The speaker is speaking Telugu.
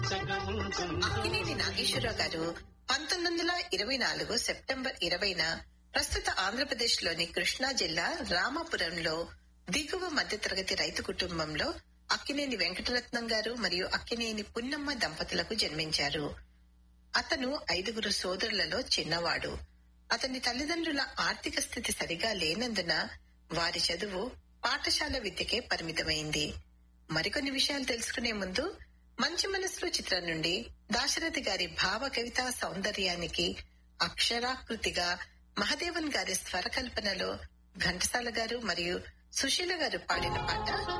అక్కినేని నాగేశ్వరరావు గారు పంతొమ్మిది వందల ఇరవై నాలుగు సెప్టెంబర్ ఇరవైన ప్రస్తుత ఆంధ్రప్రదేశ్ లోని కృష్ణా జిల్లా రామాపురంలో దిగువ మధ్యతరగతి రైతు కుటుంబంలో అక్కినేని వెంకటరత్నం గారు మరియు అక్కినేని పున్నమ్మ దంపతులకు జన్మించారు అతను ఐదుగురు సోదరులలో చిన్నవాడు అతని తల్లిదండ్రుల ఆర్థిక స్థితి సరిగా లేనందున వారి చదువు పాఠశాల విద్యకే పరిమితమైంది మరికొన్ని విషయాలు తెలుసుకునే ముందు మంచి మనసులో చిత్రం నుండి దాశరథి గారి భావ కవితా సౌందర్యానికి అక్షరాకృతిగా మహదేవన్ గారి స్వరకల్పనలో ఘంటసాల గారు మరియు సుశీల గారు పాడిన పాట